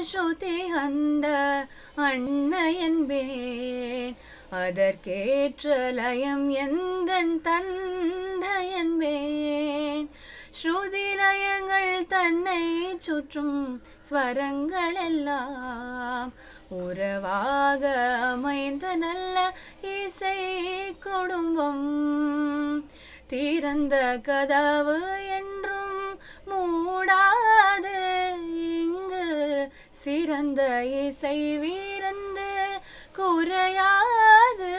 ஸ்ருதி அந்த அன்ன என்பேன் அதற்கேற்ற லயம் எந்தன் தந்த என்பேன் ஸ்ருதி லயங்கள் தன்னை சுற்றும் ஸ்வரங்கள் எல்லாம் உறவாக அமைந்த நல்ல இசை குடும்பம் திறந்த கதவு என்றும் மூடாது இங்கு சிறந்த இசை வீரந்து குறையாது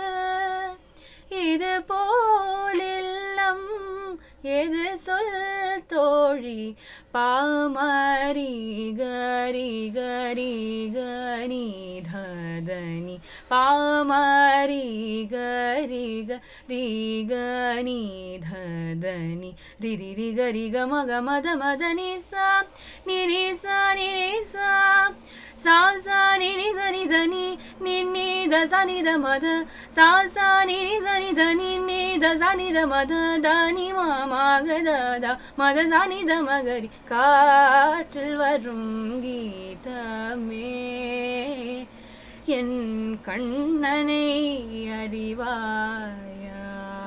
இது போலில்லம் எது சொல் தோழி பாமரி கரி கரி கனி ததனி பாமரி கரி கரி கனி ததனி ரிரி ரி கரி க மக மத மத நி சா நி ரி சா நி ரி சா சா சா நி நி த நி த நி நி நி த சா நி த மத சா சா நி நி ச நி த நி நி த சா நி த மத த நி மா மா க த த மத சா நி த மகரி காற்றில் வரும் கீதமே என் கண்ணனை அறிவாயா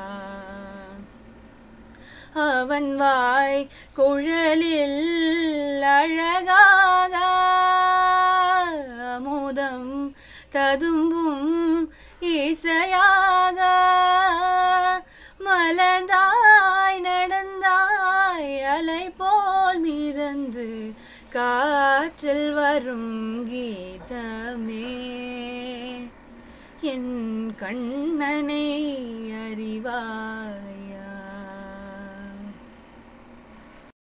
அவன் வாய் குழலில் அழகாக அமுதம் ததும்பும் இசையாக மலர்ந்தாய் நடந்தாய் அலை போல் மிதந்து காற்றில் வரும் கீதமே என் கண்ணனை அறிவாய்